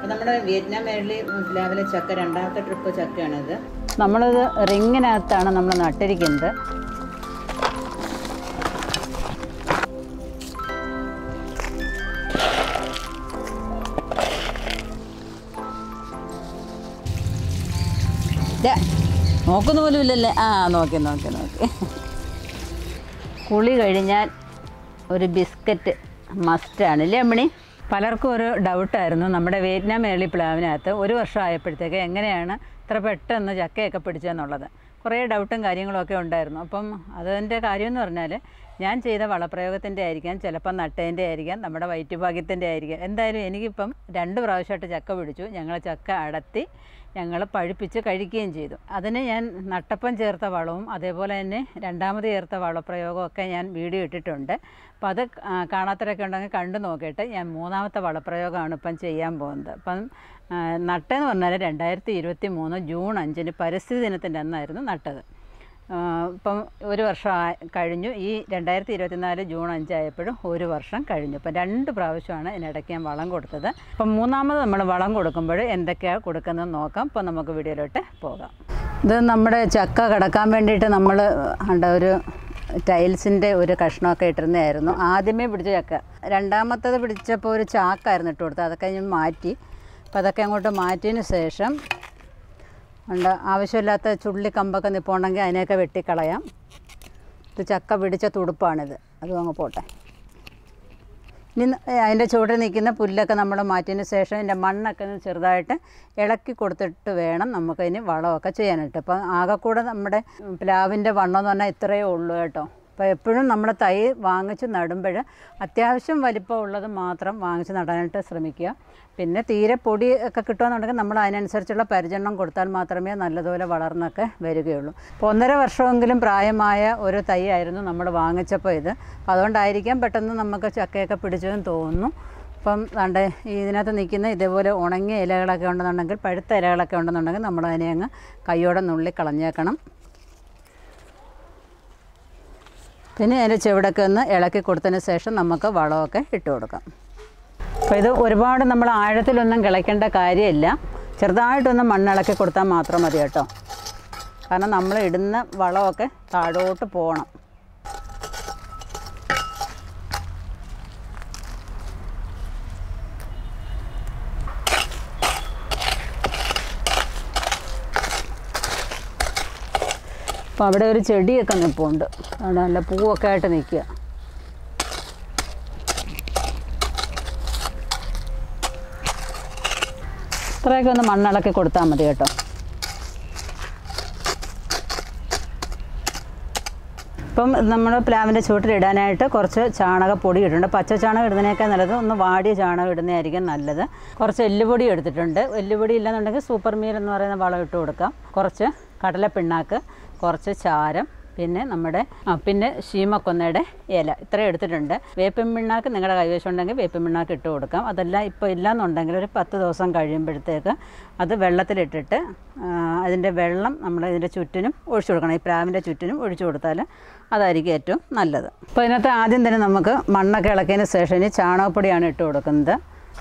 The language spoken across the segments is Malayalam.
അപ്പോൾ നമ്മുടെ വിയറ്റ്നാം മേളിൽ പ്ലാവിലെ ചക്ക രണ്ടാമത്തെ ട്രിപ്പ് ചക്കയാണിത് നമ്മളിത് റിങ്ങിനകത്താണ് നമ്മൾ നട്ടിരിക്കുന്നത് ദേ, നോക്കുന്ന പോലും ഇല്ലല്ലേ ആ നോക്കി നോക്കി നോക്കി കുളി കഴിഞ്ഞാൽ ഒരു ബിസ്ക്കറ്റ് മസ്റ്റാണ് ഇല്ലേ അമ്മണി പലർക്കും ഒരു ഡൗട്ടായിരുന്നു നമ്മുടെ വിയറ്റ്നാം മേളി പ്ലാവിനകത്ത് ഒരു വർഷം ആയപ്പോഴത്തേക്ക് എങ്ങനെയാണ് ഇത്ര പെട്ടെന്ന് ചക്കയൊക്കെ പിടിച്ചതെന്നുള്ളത് കുറേ ഡൗട്ടും കാര്യങ്ങളൊക്കെ ഉണ്ടായിരുന്നു അപ്പം അതിൻ്റെ കാര്യം എന്ന് പറഞ്ഞാൽ ഞാൻ ചെയ്ത വളപ്രയോഗത്തിൻ്റെ ആയിരിക്കാം ചിലപ്പം നട്ടതിൻ്റെ ആയിരിക്കാം നമ്മുടെ വയറ്റുഭാഗ്യത്തിൻ്റെ ആയിരിക്കാം എന്തായാലും എനിക്കിപ്പം രണ്ട് പ്രാവശ്യമായിട്ട് ചക്ക പിടിച്ചു ഞങ്ങൾ ചക്ക അടത്തി ഞങ്ങൾ പഴുപ്പിച്ച് കഴിക്കുകയും ചെയ്തു അതിന് ഞാൻ നട്ടപ്പം ചേർത്ത വളവും അതേപോലെ തന്നെ രണ്ടാമത് ചേർത്ത വളപ്രയോഗമൊക്കെ ഞാൻ വീഡിയോ ഇട്ടിട്ടുണ്ട് അപ്പോൾ അത് ആ, കാണാത്തവരൊക്കെ ഉണ്ടെങ്കിൽ കണ്ടു നോക്കിയിട്ട് ഞാൻ മൂന്നാമത്തെ വളപ്രയോഗമാണ് ഇപ്പം ചെയ്യാൻ പോകുന്നത് അപ്പം ആ, നട്ടതെന്ന് പറഞ്ഞാൽ രണ്ടായിരത്തി ഇരുപത്തി മൂന്ന് ജൂൺ അഞ്ചിന് പരിസ്ഥിതി ദിനത്തിൻ്റെ അന്നായിരുന്നു നട്ടത് ആ, ഇപ്പം ഒരു വർഷം ആ- കഴിഞ്ഞു ഈ രണ്ടായിരത്തി ഇരുപത്തിനാല് ജൂൺ അഞ്ചായപ്പോഴും ഒരു വർഷം കഴിഞ്ഞു അപ്പം രണ്ട് പ്രാവശ്യമാണ് ഇതിനിടയ്ക്ക് ഞാൻ വളം കൊടുത്തത് അപ്പം മൂന്നാമത് നമ്മൾ വളം കൊടുക്കുമ്പോൾ എന്തൊക്കെയാണ് കൊടുക്കുന്നത് നോക്കാം ഇപ്പം നമുക്ക് വീഡിയോയിലോട്ട് പോകാം ഇത് നമ്മുടെ ചക്ക കിടക്കാൻ വേണ്ടിയിട്ട് നമ്മൾ ഉണ്ട് ഒരു ടൈൽസിൻ്റെ ഒരു കഷ്ണമൊക്കെ ഇട്ടിരുന്നതായിരുന്നു ആദ്യമേ പിടിച്ച ചക്ക രണ്ടാമത്തത് പിടിച്ചപ്പോൾ ഒരു ചാക്കായിരുന്നു ഇട്ട് കൊടുത്തത് അതൊക്കെ ഞാൻ മാറ്റി അപ്പോൾ അതൊക്കെ അങ്ങോട്ട് മാറ്റിയതിന് ശേഷം ഉണ്ട് ആവശ്യമില്ലാത്ത ചുള്ളി കമ്പൊക്കെ നിൽപ്പുണ്ടെങ്കിൽ അതിനെയൊക്കെ വെട്ടിക്കളയാം ഇത് ചക്ക പിടിച്ച തുടുപ്പാണിത് അതും അങ്ങ് പോട്ടെ ഇനി ന- ഏ, അതിൻ്റെ ചുവട്ടിൽ നിൽക്കുന്ന പുല്ലൊക്കെ നമ്മൾ മാറ്റിയതിന് ശേഷം ഇതിൻ്റെ മണ്ണൊക്കെ ഒന്ന് ചെറുതായിട്ട് ഇളക്കി കൊടുത്തിട്ട് വേണം നമുക്കതിന് വളമൊക്കെ ചെയ്യാനായിട്ട് അപ്പം ആകെക്കൂടെ നമ്മുടെ പ്ലാവിൻ്റെ വണ്ണം എന്ന് പറഞ്ഞാൽ ഇത്രയേ ഉള്ളൂ കേട്ടോ അപ്പോൾ എപ്പോഴും നമ്മൾ തൈ വാങ്ങിച്ച് നടുമ്പോൾ അത്യാവശ്യം വലിപ്പമുള്ളത് മാത്രം വാങ്ങിച്ച് നടാനായിട്ട് ശ്രമിക്കുക പിന്നെ തീരെ പൊടി ഒക്കെ കിട്ടുകയെന്നുണ്ടെങ്കിൽ നമ്മൾ അതിനനുസരിച്ചുള്ള പരിചരണം കൊടുത്താൽ മാത്രമേ നല്ലതുപോലെ വളർന്നൊക്കെ വരികയുള്ളൂ അപ്പോൾ ഒന്നര വർഷമെങ്കിലും പ്രായമായ ഒരു തൈ ആയിരുന്നു നമ്മൾ വാങ്ങിച്ചപ്പോൾ ഇത് അപ്പോൾ അതുകൊണ്ടായിരിക്കാം പെട്ടെന്ന് നമുക്ക് ചക്കയൊക്കെ പിടിച്ചതെന്ന് തോന്നുന്നു അപ്പം ദാണ്ട് ഈ ഇതിനകത്ത് നിൽക്കുന്ന ഇതേപോലെ ഉണങ്ങിയ ഇലകളൊക്കെ ഉണ്ടെന്നുണ്ടെങ്കിൽ പഴുത്ത ഇലകളൊക്കെ ഉണ്ടെന്നുണ്ടെങ്കിൽ നമ്മൾ അതിനെ അങ്ങ് കൈയോടെ നുള്ളി കളഞ്ഞേക്കണം പിന്നെ അതിൻ്റെ ചുവടൊക്കെ ഒന്ന് ഇളക്കി കൊടുത്തതിന് ശേഷം നമുക്ക് വളമൊക്കെ ഇട്ട് കൊടുക്കാം അപ്പോൾ ഇത് ഒരുപാട് നമ്മൾ ആഴത്തിലൊന്നും കിളയ്ക്കേണ്ട കാര്യമില്ല ചെറുതായിട്ടൊന്ന് മണ്ണിളക്കി കൊടുത്താൽ മാത്രം മതി കേട്ടോ കാരണം നമ്മൾ ഇടുന്ന വളമൊക്കെ താഴോട്ട് പോകണം അപ്പോൾ അവിടെ ഒരു ചെടിയൊക്കെ നിൽപ്പുണ്ട് അവിടെ നല്ല പൂവൊക്കെ ആയിട്ട് നിൽക്കുക ഇത്രയൊക്കെ ഒന്ന് മണ്ണിളക്കി കൊടുത്താൽ മതി കേട്ടോ ഇപ്പം നമ്മൾ പ്ലാവിൻ്റെ ചുവട്ടിലിടാനായിട്ട് കുറച്ച് ചാണകപ്പൊടി ഇട്ടിട്ടുണ്ട് പച്ച ചാണകം ഇടുന്നതിനേക്കാൾ നല്ലത് ഒന്ന് വാടിയ ചാണകം ഇടുന്നതായിരിക്കും നല്ലത് കുറച്ച് എല്ലുപൊടി എടുത്തിട്ടുണ്ട് എല്ലുപൊടി ഇല്ലെന്നുണ്ടെങ്കിൽ സൂപ്പർ മീൽ എന്ന് പറയുന്ന വളം ഇട്ട് കൊടുക്കാം കുറച്ച് കടലപ്പിണ്ണാക്ക് കുറച്ച് ചാരം പിന്നെ നമ്മുടെ ആ പിന്നെ ശീമക്കൊന്നയുടെ ഇല ഇത്രയും എടുത്തിട്ടുണ്ട് വേപ്പിൻ പിണ്ണാക്ക് നിങ്ങളുടെ കൈവശം ഉണ്ടെങ്കിൽ വേപ്പിൻ പിണ്ണാക്ക് ഇട്ട് കൊടുക്കാം അതല്ല ഇപ്പോൾ ഇല്ലയെന്നുണ്ടെങ്കിൽ ഒരു പത്ത് ദിവസം കഴിയുമ്പോഴത്തേക്ക് അത് വെള്ളത്തിലിട്ടിട്ട് ആ, അതിൻ്റെ വെള്ളം നമ്മൾ ഇതിൻ്റെ ചുറ്റിനും ഒഴിച്ചു കൊടുക്കണം ഈ പ്രാവിൻ്റെ ചുറ്റിനും ഒഴിച്ചു കൊടുത്താൽ അതായിരിക്കും ഏറ്റവും നല്ലത് അപ്പോൾ ഇതിനകത്ത് ആദ്യം തന്നെ നമുക്ക് മണ്ണൊക്കെ ഇളക്കിയതിന് ശേഷം ഇനി ചാണകപ്പൊടിയാണ് ഇട്ട് കൊടുക്കുന്നത്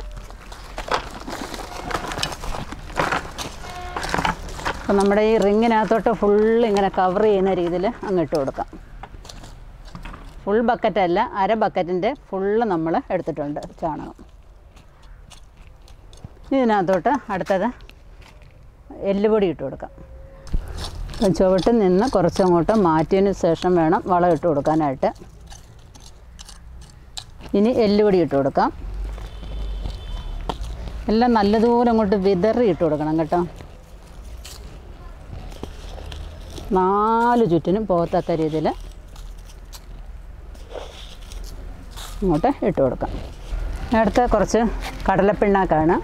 അപ്പം നമ്മുടെ ഈ റിങ്ങിനകത്തോട്ട് ഫുള്ള് ഇങ്ങനെ കവർ ചെയ്യുന്ന രീതിയിൽ അങ്ങ് ഇട്ട് കൊടുക്കാം ഫുൾ ബക്കറ്റല്ല അര ബക്കറ്റിൻ്റെ ഫുള്ള് നമ്മൾ എടുത്തിട്ടുണ്ട് ചാണകം ഇതിനകത്തോട്ട് അടുത്തത് എല്ലുപൊടി ഇട്ട് കൊടുക്കാം അപ്പം ചുവട്ടിൽ നിന്ന് കുറച്ചങ്ങോട്ട് മാറ്റിയതിന് ശേഷം വേണം വളം ഇട്ട് കൊടുക്കാനായിട്ട് ഇനി എല്ലുപൊടി ഇട്ട് കൊടുക്കാം എല്ലാം നല്ലതുപോലെ അങ്ങോട്ട് വിതറി ഇട്ട് കൊടുക്കണം കേട്ടോ നാല് ചുറ്റിനും പോകത്തക്ക രീതിയിൽ ഇങ്ങോട്ട് ഇട്ട് കൊടുക്കാം അടുത്ത കുറച്ച് കടലപ്പിണ്ണാക്കാണ്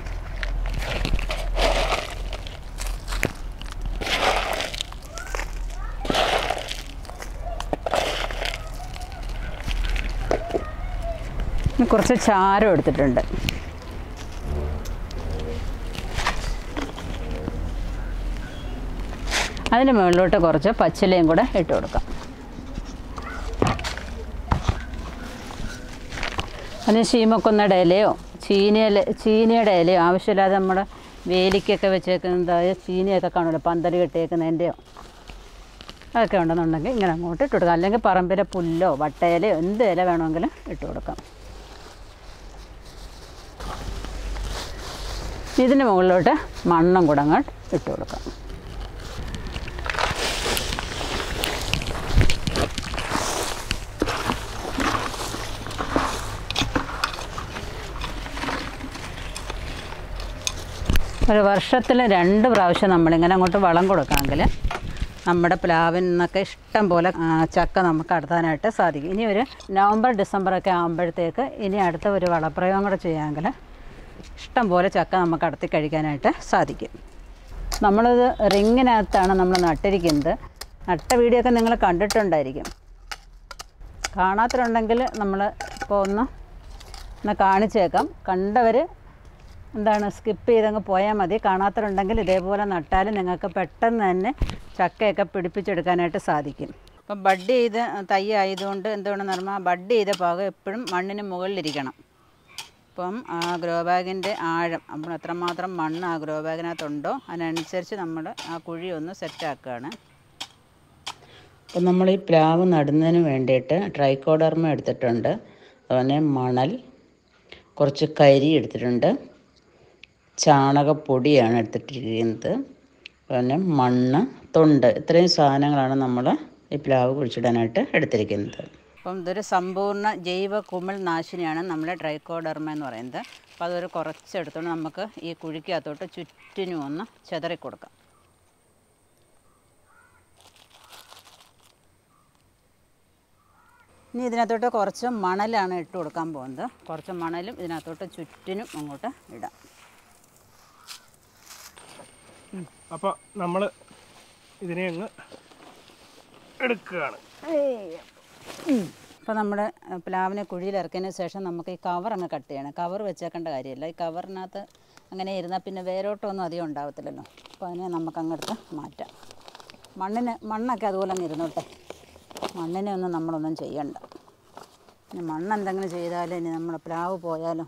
ഇനി കുറച്ച് ചാരം എടുത്തിട്ടുണ്ട് അതിന് മുകളിലോട്ട് കുറച്ച് പച്ചിലയും കൂടെ ഇട്ട് കൊടുക്കാം അതിന് ശീമക്കൊന്നയുടെ ഇലയോ ചീനിയില ചീനിയുടെ ഇലയോ ആവശ്യമില്ലാതെ നമ്മുടെ വേലിക്കൊക്കെ വെച്ചേക്കുന്നതായ ചീനിയൊക്കെ കാണുമല്ലോ പന്തൽ കെട്ടിയേക്കുന്നതിൻ്റെയോ അതൊക്കെ ഉണ്ടെന്നുണ്ടെങ്കിൽ ഇങ്ങനെ അങ്ങോട്ട് ഇട്ട് കൊടുക്കാം അല്ലെങ്കിൽ പറമ്പിലെ പുല്ലോ വട്ടയിലയോ എന്ത് ഇല വേണമെങ്കിലും ഇട്ട് കൊടുക്കാം ഇതിന് മുകളിലോട്ട് മണ്ണും കൂടെ അങ്ങോട്ട് ഇട്ട് കൊടുക്കാം ഒരു വർഷത്തിൽ രണ്ട് പ്രാവശ്യം നമ്മളിങ്ങനെ അങ്ങോട്ട് വളം കൊടുക്കാമെങ്കിൽ നമ്മുടെ പ്ലാവിൽ നിന്നൊക്കെ ഇഷ്ടം പോലെ ആ, ചക്ക നമുക്ക് അടുത്താനായിട്ട് സാധിക്കും ഇനി ഒരു നവംബർ ഡിസംബറൊക്കെ ആകുമ്പോഴത്തേക്ക് ഇനി അടുത്ത ഒരു വളപ്രയോഗം കൂടെ ചെയ്യാമെങ്കിൽ ഇഷ്ടം പോലെ ചക്ക നമുക്ക് അടത്തി കഴിക്കാനായിട്ട് സാധിക്കും നമ്മളിത് റിങ്ങിനകത്താണ് നമ്മൾ നട്ടിരിക്കുന്നത് നട്ട വീഡിയോ ഒക്കെ നിങ്ങൾ കണ്ടിട്ടുണ്ടായിരിക്കും കാണാത്തവരുണ്ടെങ്കിൽ നമ്മൾ ഇപ്പോൾ ഒന്ന് ഒന്ന് കാണിച്ചേക്കാം കണ്ടവർ എന്താണ് സ്കിപ്പ് ചെയ്തങ്ങ് പോയാൽ മതി കാണാത്തവരുണ്ടെങ്കിൽ ഇതേപോലെ നട്ടാൽ നിങ്ങൾക്ക് പെട്ടെന്ന് തന്നെ ചക്കയൊക്കെ പിടിപ്പിച്ചെടുക്കാനായിട്ട് സാധിക്കും അപ്പം ബഡ് ചെയ്ത് തൈ ആയതുകൊണ്ട് എന്തുകൊണ്ടെന്ന് പറഞ്ഞാൽ ബഡ് ചെയ്ത ഭാഗം എപ്പോഴും മണ്ണിന് മുകളിലിരിക്കണം അപ്പം ആ ഗ്രോ ബാഗിൻ്റെ ആഴം നമ്മൾ എത്രമാത്രം മണ്ണ് ആ ഗ്രോ ബാഗിനകത്തുണ്ടോ അതിനനുസരിച്ച് നമ്മൾ ആ കുഴി ഒന്ന് സെറ്റാക്കുകയാണ് അപ്പം നമ്മൾ ഈ പ്ലാവ് നടുന്നതിന് വേണ്ടിയിട്ട് ട്രൈക്കോഡർമ എടുത്തിട്ടുണ്ട് അതുപോലെ മണൽ കുറച്ച് കരി എടുത്തിട്ടുണ്ട് ചാണകപ്പൊടിയാണ് എടുത്തിട്ടിരിക്കുന്നത് പിന്നെ മണ്ണ് തൊണ്ട് ഇത്രയും സാധനങ്ങളാണ് നമ്മൾ ഈ പ്ലാവ് കുഴിച്ചിടാനായിട്ട് എടുത്തിരിക്കുന്നത് അപ്പം ഇതൊരു സമ്പൂർണ്ണ ജൈവ കുമിൾ നാശിനിയാണ് നമ്മുടെ ട്രൈക്കോഡർമ എന്ന് പറയുന്നത് അപ്പോൾ അതൊരു കുറച്ചെടുത്തോണ്ട് നമുക്ക് ഈ കുഴിക്കകത്തോട്ട് ചുറ്റിനും ഒന്ന് ചെതറി കൊടുക്കാം ഇനി ഇതിനകത്തോട്ട് കുറച്ച് മണലാണ് ഇട്ട് കൊടുക്കാൻ പോകുന്നത് കുറച്ച് മണലും ഇതിനകത്തോട്ട് ചുറ്റിനും അങ്ങോട്ട് ഇടാം അപ്പോൾ നമ്മൾ ഇതിനെ അങ്ങ് എടുക്കുകയാണ് അപ്പോൾ നമ്മുടെ അഹ്, പ്ലാവിനെ കുഴിയിൽ ഇറക്കിയതിന് ശേഷം നമുക്ക് ഈ കവർ അങ്ങ് കട്ട് ചെയ്യണം കവർ വെച്ചേക്കേണ്ട കാര്യമില്ല ഈ കവറിനകത്ത് അങ്ങനെ ഇരുന്നാൽ പിന്നെ വേരോട്ടമൊന്നും അധികം ഉണ്ടാകത്തില്ലല്ലോ അപ്പോൾ അതിനെ നമുക്ക് അങ്ങെടുത്ത് മാറ്റാം മണ്ണിന് മണ്ണൊക്കെ അതുപോലെ അങ്ങ് ഇരുന്നോട്ടെ മണ്ണിനെ ഒന്നും നമ്മളൊന്നും ചെയ്യണ്ട ഇനി മണ്ണ് എന്തെങ്കിലും ചെയ്താലും ഇനി നമ്മുടെ പ്ലാവ് പോയാലോ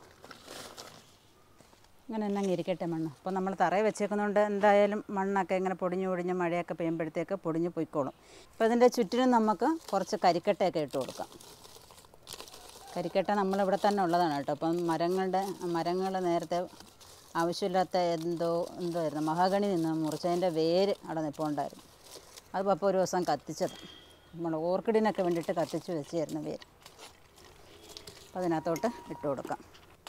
അങ്ങനെ തന്നെ അങ്ങ് ഇരിക്കട്ടെ മണ്ണ് അപ്പോൾ നമ്മൾ തറയിൽ വെച്ചേക്കുന്നതുകൊണ്ട് എന്തായാലും മണ്ണൊക്കെ ഇങ്ങനെ പൊടിഞ്ഞു പൊടിഞ്ഞ് മഴയൊക്കെ പെയ്യുമ്പോഴത്തേക്ക് പൊടിഞ്ഞ് പൊയ്ക്കോളും അപ്പോൾ ഇതിൻ്റെ ചുറ്റിനും നമുക്ക് കുറച്ച് കരിക്കട്ടയൊക്കെ ഇട്ട് കൊടുക്കാം കരിക്കട്ട നമ്മളിവിടെ തന്നെ ഉള്ളതാണ് കേട്ടോ അപ്പം മരങ്ങളുടെ മരങ്ങൾ നേരത്തെ ആവശ്യമില്ലാത്ത എന്തോ എന്തോ ആയിരുന്നു മഹാഗണി നിന്ന് മുറിച്ചതിൻ്റെ വേര് അവിടെ നിൽപ്പുണ്ടായിരുന്നു അത് പപ്പ ഒരു ദിവസം കത്തിച്ചത് നമ്മൾ ഓർക്കിഡിനൊക്കെ വേണ്ടിയിട്ട് കത്തിച്ച് വെച്ചായിരുന്നു വേര് അപ്പോൾ അതിനകത്തോട്ട് ഇട്ട് കൊടുക്കാം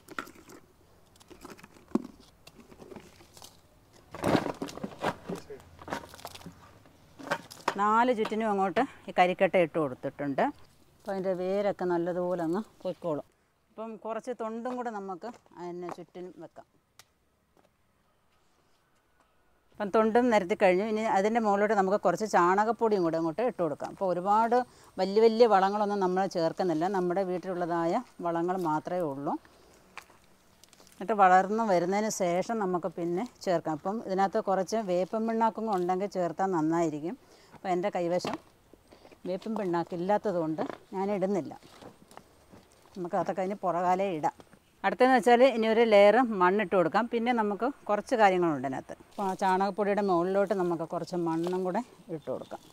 നാല് ചുറ്റിനും അങ്ങോട്ട് ഈ കരിക്കട്ട ഇട്ട് കൊടുത്തിട്ടുണ്ട് അപ്പോൾ അതിൻ്റെ വേരൊക്കെ നല്ലതുപോലെ അങ്ങ് പൊയ്ക്കോളും അപ്പം കുറച്ച് തൊണ്ടും കൂടെ നമുക്ക് അതിന് ചുറ്റിനും വെക്കാം അപ്പം തൊണ്ടും നിരത്തി കഴിഞ്ഞു ഇനി അതിൻ്റെ മുകളിലോട്ട് നമുക്ക് കുറച്ച് ചാണകപ്പൊടിയും കൂടെ അങ്ങോട്ട് ഇട്ട് കൊടുക്കാം അപ്പോൾ ഒരുപാട് വലിയ വലിയ വളങ്ങളൊന്നും നമ്മൾ ചേർക്കുന്നില്ല നമ്മുടെ വീട്ടിലുള്ളതായ വളങ്ങൾ മാത്രമേ ഉള്ളൂ എന്നിട്ട് വളർന്ന് വരുന്നതിന് ശേഷം നമുക്ക് പിന്നെ ചേർക്കാം അപ്പം ഇതിനകത്ത് കുറച്ച് വേപ്പൻ പിണ്ണാക്കും കൂടെ ഉണ്ടെങ്കിൽ ചേർത്താൽ നന്നായിരിക്കും അപ്പോൾ എൻ്റെ കൈവശം വേപ്പൻ പിണ്ണാക്ക് ഇല്ലാത്തത് കൊണ്ട് ഞാൻ ഇടുന്നില്ല നമുക്ക് അതൊക്കെ അതിന് പുറകാലേ ഇടാം അടുത്തതെന്ന് വെച്ചാൽ ഇനി ഒരു ലെയർ മണ്ണിട്ട് കൊടുക്കാം പിന്നെ നമുക്ക് കുറച്ച് കാര്യങ്ങളുണ്ട് അതിനകത്ത് അപ്പോൾ ആ ചാണകപ്പൊടിയുടെ മുകളിലോട്ട് നമുക്ക് കുറച്ച് മണ്ണും കൂടെ ഇട്ട് കൊടുക്കാം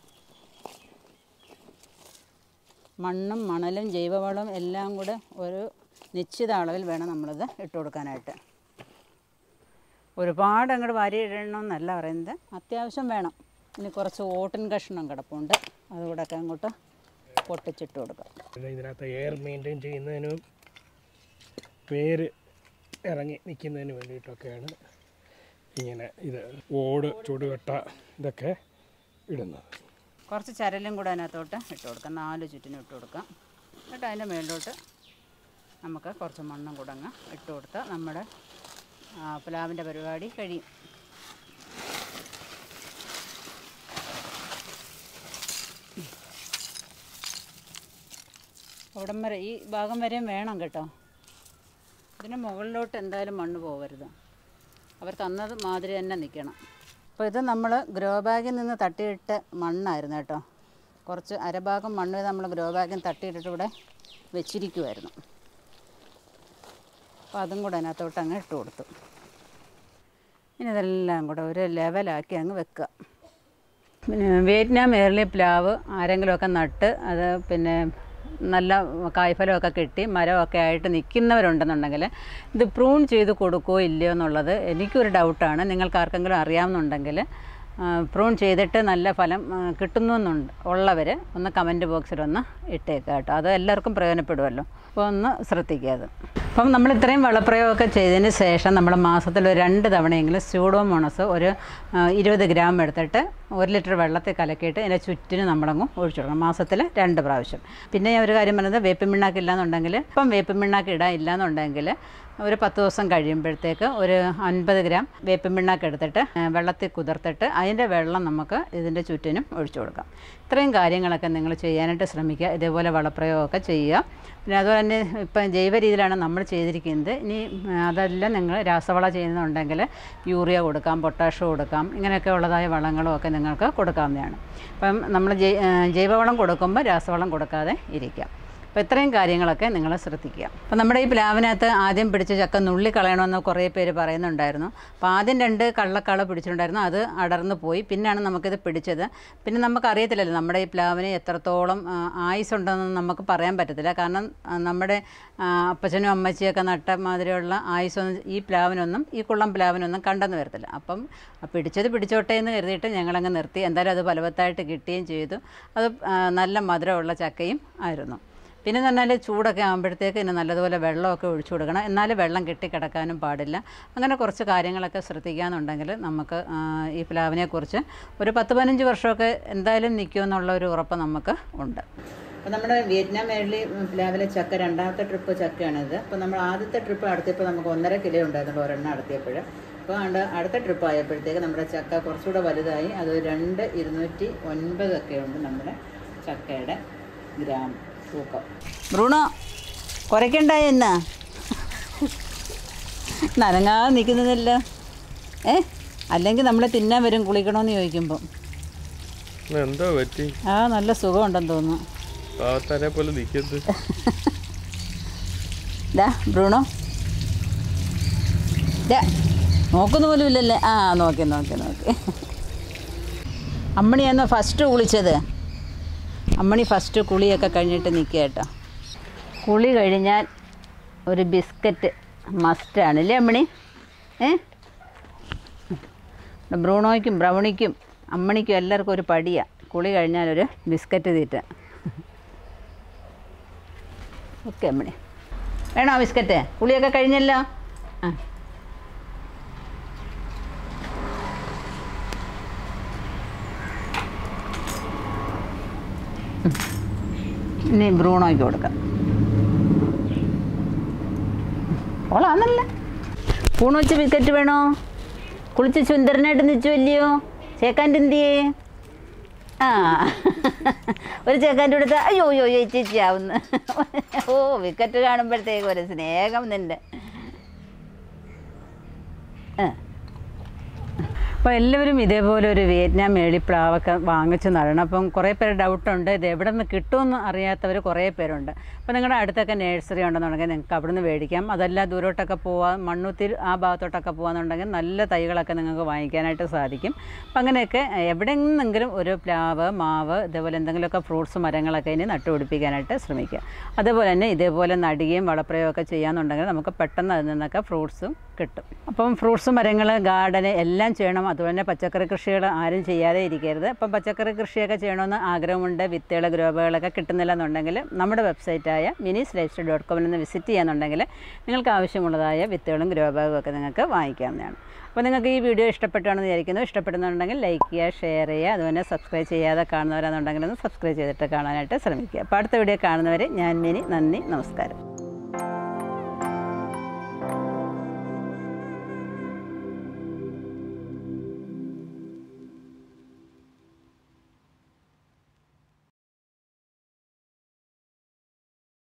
മണ്ണും മണലും ജൈവവളവും എല്ലാം കൂടെ ഒരു നിശ്ചിത അളവിൽ വേണം നമ്മളിത് ഇട്ട് കൊടുക്കാനായിട്ട് ഒരുപാട് അങ്ങോട്ട് വാരി ഇടണമെന്നല്ല പറയുന്നത് അത്യാവശ്യം വേണം ഇനി കുറച്ച് ഓട്ടൻ കഷ്ണം കിടപ്പുണ്ട് അതുകൂടെ ഒക്കെ അങ്ങോട്ട് പൊട്ടിച്ചിട്ട് കൊടുക്കാം പിന്നെ ഇതിനകത്ത് എയർ മെയിൻറ്റെയിൻ ചെയ്യുന്നതിനും വേര് ഇറങ്ങി നിൽക്കുന്നതിന് വേണ്ടിയിട്ടൊക്കെയാണ് ഇങ്ങനെ ഇത് ഓട് ചുടുകട്ട ഇതൊക്കെ ഇടുന്നത് കുറച്ച് ചരലും കൂടെ അതിനകത്തോട്ട് ഇട്ട് കൊടുക്കാം നാല് ചുറ്റിനും ഇട്ട് കൊടുക്കാം എന്നിട്ട് അതിൻ്റെ മേളിലോട്ട് നമുക്ക് കുറച്ച് മണ്ണും കൂടെ അങ്ങ് ഇട്ട് കൊടുത്താൽ നമ്മുടെ ആ, പ്ലാവിൻ്റെ പരിപാടി കഴിയും അവിടം വരെ ഈ ഭാഗം വരെയും വേണം കേട്ടോ ഇതിന് മുകളിലോട്ട് എന്തായാലും മണ്ണ് പോകരുത് അവർ തന്നത് മാതിരി തന്നെ നിൽക്കണം അപ്പോൾ ഇത് നമ്മൾ ഗ്രോ ബാഗിൽ നിന്ന് തട്ടിയിട്ട മണ്ണായിരുന്നു കേട്ടോ കുറച്ച് അരഭാഗം മണ്ണ് നമ്മൾ ഗ്രോ ബാഗിൽ തട്ടിയിട്ടിട്ട് ഇവിടെ വെച്ചിരിക്കുമായിരുന്നു അപ്പോൾ അതും കൂടെ അതിനകത്തോട്ട് അങ്ങ് ഇട്ട് കൊടുത്തു ഇനി ഇതെല്ലാം കൂടെ ഒരു ലെവലാക്കി അങ്ങ് വെക്കുക പിന്നെ വിയറ്റ്നാം ഏർലി പ്ലാവ് ആരെങ്കിലുമൊക്കെ നട്ട് അത് പിന്നെ നല്ല കായ്ഫലമൊക്കെ കിട്ടി മരമൊക്കെ ആയിട്ട് നിൽക്കുന്നവരുണ്ടെന്നുണ്ടെങ്കിൽ ഇത് പ്രൂൺ ചെയ്ത് കൊടുക്കുമോ ഇല്ലയോ എന്നുള്ളത് എനിക്കൊരു ഡൗട്ടാണ് നിങ്ങൾക്ക് ആർക്കെങ്കിലും അറിയാമെന്നുണ്ടെങ്കിൽ പ്രൂൺ ചെയ്തിട്ട് നല്ല ഫലം ആ, കിട്ടുന്നു എന്നുണ്ട് ഉള്ളവർ ഒന്ന് കമൻറ്റ് ബോക്സിൽ ഒന്ന് ഇട്ടേക്കുക കേട്ടോ അത് എല്ലാവർക്കും പ്രയോജനപ്പെടുമല്ലോ അപ്പോൾ ഒന്ന് ശ്രദ്ധിക്കുക അത് അപ്പം നമ്മൾ ഇത്രയും വളപ്രയോഗമൊക്കെ ചെയ്തതിന് ശേഷം നമ്മൾ മാസത്തിൽ ഒരു രണ്ട് തവണയെങ്കിലും സ്യൂഡോമോണസ് ഒരു ആ, ഇരുപത് ഗ്രാം എടുത്തിട്ട് ഒരു ലിറ്റർ വെള്ളത്തിൽ കലക്കിയിട്ട് ഇതിൻ്റെ ചുറ്റിന് നമ്മളങ്ങ് ഒഴിച്ചു കൊടുക്കണം മാസത്തിൽ രണ്ട് പ്രാവശ്യം പിന്നെ ഞാൻ ഒരു കാര്യം പറയുന്നത് വേപ്പിൻ പിണ്ണാക്ക് ഇല്ലാന്നുണ്ടെങ്കിൽ ഇപ്പം വേപ്പിൻ പിണ്ണാക്ക് ഇടാൻ ഇല്ലാന്നുണ്ടെങ്കിൽ ഒരു പത്ത് ദിവസം കഴിയുമ്പോഴത്തേക്ക് ഒരു അൻപത് ഗ്രാം വേപ്പിൻ പിണ്ണാക്ക് എടുത്തിട്ട് ആ, വെള്ളത്തിൽ കുതിർത്തിട്ട് അതിൻ്റെ വെള്ളം നമുക്ക് ഇതിൻ്റെ ചുറ്റിനും ഒഴിച്ചു കൊടുക്കാം ഇത്രയും കാര്യങ്ങളൊക്കെ നിങ്ങൾ ചെയ്യാനായിട്ട് ശ്രമിക്കുക ഇതേപോലെ വളപ്രയോഗമൊക്കെ ചെയ്യുക പിന്നെ അതുപോലെ തന്നെ ഇപ്പം ജൈവ രീതിയിലാണ് നമ്മൾ ചെയ്തിരിക്കുന്നത് ഇനി ആ, അതെല്ലാം നിങ്ങൾ രാസവളം ചെയ്യുന്നുണ്ടെങ്കിൽ യൂറിയ കൊടുക്കാം പൊട്ടാഷ് കൊടുക്കാം ഇങ്ങനെയൊക്കെ ഉള്ളതായ വളങ്ങളും ഒക്കെ നിങ്ങൾക്ക് കൊടുക്കാവുന്നതാണ് അപ്പം നമ്മൾ ജൈ ആ, ജൈവവളം കൊടുക്കുമ്പോൾ രാസവളം കൊടുക്കാതെ ഇരിക്കാം അപ്പോൾ ഇത്രയും കാര്യങ്ങളൊക്കെ നിങ്ങൾ ശ്രദ്ധിക്കുക അപ്പോൾ നമ്മുടെ ഈ പ്ലാവിനകത്ത് ആദ്യം പിടിച്ച ചക്ക നുള്ളി കളയണമെന്ന് കുറേ പേര് പറയുന്നുണ്ടായിരുന്നു അപ്പോൾ ആദ്യം രണ്ട് കള്ളക്കള പിടിച്ചിട്ടുണ്ടായിരുന്നു അത് അടർന്നു പോയി പിന്നാണ് നമുക്കിത് പിടിച്ചത് പിന്നെ നമുക്കറിയത്തില്ലല്ലോ നമ്മുടെ ഈ പ്ലാവിന് എത്രത്തോളം ആ, ആയുസ്സുണ്ടെന്ന് നമുക്ക് പറയാൻ പറ്റത്തില്ല കാരണം ആ, നമ്മുടെ ആ, അപ്പച്ചനും അമ്മച്ചിയൊക്കെ നട്ട മാതിരിയുള്ള ആയുസ്സൊന്നും ഈ പ്ലാവിനൊന്നും ഈ കുള്ളം പ്ലാവിനൊന്നും കണ്ടെന്ന് വരത്തില്ല അപ്പം ആ പിടിച്ചത് പിടിച്ചോട്ടെ എന്ന് കരുതിയിട്ട് ഞങ്ങളങ്ങ് നിർത്തി എന്തായാലും അത് ഫലവത്തായിട്ട് കിട്ടുകയും ചെയ്തു അത് ആ, നല്ല മധുരമുള്ള ചക്കയും ആയിരുന്നു പിന്നെ എന്ന് പറഞ്ഞാൽ ചൂടൊക്കെ ആകുമ്പോഴത്തേക്ക് ഇതിന് നല്ലതുപോലെ വെള്ളമൊക്കെ ഒഴിച്ചു കൊടുക്കണം എന്നാലും വെള്ളം കെട്ടിക്കിടക്കാനും പാടില്ല അങ്ങനെ കുറച്ച് കാര്യങ്ങളൊക്കെ ശ്രദ്ധിക്കാന്നുണ്ടെങ്കിൽ നമുക്ക് ആ, ഈ പ്ലാവിനെക്കുറിച്ച് ഒരു പത്ത് പതിനഞ്ച് വർഷമൊക്കെ എന്തായാലും നിൽക്കുമെന്നുള്ള ഒരു ഉറപ്പ് നമുക്ക് ഉണ്ട് അപ്പോൾ നമ്മുടെ വിയറ്റ്നാം മേളിൽ പ്ലാവിലെ ചക്ക രണ്ടാമത്തെ ട്രിപ്പ് ചക്കയാണിത് അപ്പോൾ നമ്മൾ ആദ്യത്തെ ട്രിപ്പ് നടത്തിയപ്പോൾ നമുക്ക് ഒന്നര കിലോ ഉണ്ടായിരുന്നു ഒരെണ്ണം നടത്തിയപ്പോൾ അപ്പോൾ ആണ്ട് അടുത്ത ട്രിപ്പ് ആയപ്പോഴത്തേക്ക് നമ്മുടെ ചക്ക കുറച്ചുകൂടെ വലുതായി അത് രണ്ട് ഇരുന്നൂറ്റി ഒൻപതൊക്കെ ഉണ്ട് നമ്മുടെ ചക്കയുടെ ഗ്രാം തൂക്കം ബ്രൂണോ കുറയ്ക്കണ്ടായ എന്നാ നനങ്ങാതെ നിൽക്കുന്നതല്ല ഏ അല്ലെങ്കിൽ നമ്മൾ തിന്നാൻ വരും കുളിക്കണമെന്ന് ചോദിക്കുമ്പോൾ എന്തോ പറ്റി ആ നല്ല സുഖമുണ്ടെന്ന് തോന്നുന്നു പാവത്താനെ പോലെ നിൽക്കുന്നത് ഡാ ബ്രൂണോ ഡാ നോക്കുന്ന പോലും ഇല്ലല്ലേ ആ നോക്കി നോക്കി നോക്കി അമ്മണിയാന്നോ ഫസ്റ്റ് കുളിച്ചത് അമ്മണി ഫസ്റ്റ് കുളിയൊക്കെ കഴിഞ്ഞിട്ട് നിൽക്കുക കേട്ടോ കുളി കഴിഞ്ഞാൽ ഒരു ബിസ്ക്കറ്റ് മസ്റ്റാണ് അല്ലേ അമ്മണി ഏ ഇവിടെ ബ്രൂണോയ്ക്കും ബ്രൗണിക്കും അമ്മണിക്കും എല്ലാവർക്കും ഒരു പടിയാണ് കുളി കഴിഞ്ഞാൽ ഒരു ബിസ്ക്കറ്റ് തീറ്റ ഓക്കെ അമ്മണി വേണോ ബിസ്ക്കറ്റ് കുളിയൊക്കെ കഴിഞ്ഞല്ലോ ആ ഉം. ഇനി ബ്രൂണോയ്ക്ക് കൊടുക്കാം ഓളാന്നല്ല ഊണ് വെച്ച് ബിസ്ക്കറ്റ് വേണോ കുളിച്ച് സുന്ദരനായിട്ട് നിൽച്ചുവല്ലയോ ചേക്കാൻ്റെ എന്തിയേ ആ ഒരു ചേക്കാൻ്റെ അടുത്ത് അയ്യോ അയ്യോ അയ്യോ ചേച്ചി ആവുന്നു ഓ വിക്കറ്റ് കാണുമ്പോഴത്തേക്ക് ഒരു സ്നേഹം നിൻ്റെ ആ അപ്പോൾ എല്ലാവരും ഇതേപോലെ ഒരു വിയറ്റ്നാം മേളിപ്ലാവൊക്കെ വാങ്ങിച്ച് നടണം അപ്പം കുറേ പേര് ഡൗട്ടുണ്ട് ഇത് എവിടെ നിന്ന് കിട്ടുമെന്ന് അറിയാത്തവർ കുറേ പേരുണ്ട് അപ്പോൾ നിങ്ങളുടെ അടുത്തൊക്കെ നഴ്സറി ഉണ്ടെന്നുണ്ടെങ്കിൽ നിങ്ങൾക്ക് അവിടെ നിന്ന് മേടിക്കാം അതല്ല ദൂരോട്ടൊക്കെ പോവാം മണ്ണുത്തിരി ആ ഭാഗത്തോട്ടൊക്കെ പോകാന്നുണ്ടെങ്കിൽ നല്ല തൈകളൊക്കെ നിങ്ങൾക്ക് വാങ്ങിക്കാനായിട്ട് സാധിക്കും അപ്പം അങ്ങനെയൊക്കെ എവിടെ നിന്നെങ്കിലും ഒരു പ്ലാവ് മാവ് ഇതേപോലെ എന്തെങ്കിലുമൊക്കെ ഫ്രൂട്ട്സ് മരങ്ങളൊക്കെ ഇനി നട്ടുപിടിപ്പിക്കാനായിട്ട് ശ്രമിക്കുക അതുപോലെ തന്നെ ഇതേപോലെ നടുകയും വളപ്രയോഗമൊക്കെ ചെയ്യാന്നുണ്ടെങ്കിൽ നമുക്ക് പെട്ടെന്ന് അതിൽ നിന്നൊക്കെ ഫ്രൂട്ട്സും കിട്ടും അപ്പം ഫ്രൂട്ട്സ് മരങ്ങൾ ഗാർഡന് എല്ലാം ചെയ്യണം അതുപോലെ തന്നെ പച്ചക്കറി കൃഷികൾ ആരും ചെയ്യാതെ ഇരിക്കരുത് അപ്പം പച്ചക്കറി കൃഷിയൊക്കെ ചെയ്യണമെന്ന് ആഗ്രഹമുണ്ട് വിത്തുകൾ ഗ്രോബുകളൊക്കെ കിട്ടുന്നില്ല എന്നുണ്ടെങ്കിൽ നമ്മുടെ വെബ്സൈറ്റായ മിനിസ് ലൈഫ് സ്റ്റൈൽ ഡോട്ട് കോമിൽ നിന്ന് വിസിറ്റ് ചെയ്യാന്നുണ്ടെങ്കിൽ നിങ്ങൾക്ക് ആവശ്യമുള്ളതായ വിത്തുകളും ഗ്രോബാഗും ഒക്കെ നിങ്ങൾക്ക് വാങ്ങിക്കാവുന്നതാണ് അപ്പോൾ നിങ്ങൾക്ക് ഈ വീഡിയോ ഇഷ്ടപ്പെട്ടാണെന്ന് വിചാരിക്കുന്നു ഇഷ്ടപ്പെടുന്നുണ്ടെങ്കിൽ ലൈക്ക് ചെയ്യുക ഷെയർ ചെയ്യുക അതുപോലെ സബ്സ്ക്രൈബ് ചെയ്യാതെ കാണുന്നവരാണെന്നുണ്ടെങ്കിൽ ഒന്ന് സബ്സ്ക്രൈബ് ചെയ്തിട്ട് കാണാനായിട്ട് ശ്രമിക്കുക അപ്പോൾ അടുത്ത വീഡിയോ കാണുന്നവരെ ഞാൻ മിനി നന്ദി നമസ്കാരം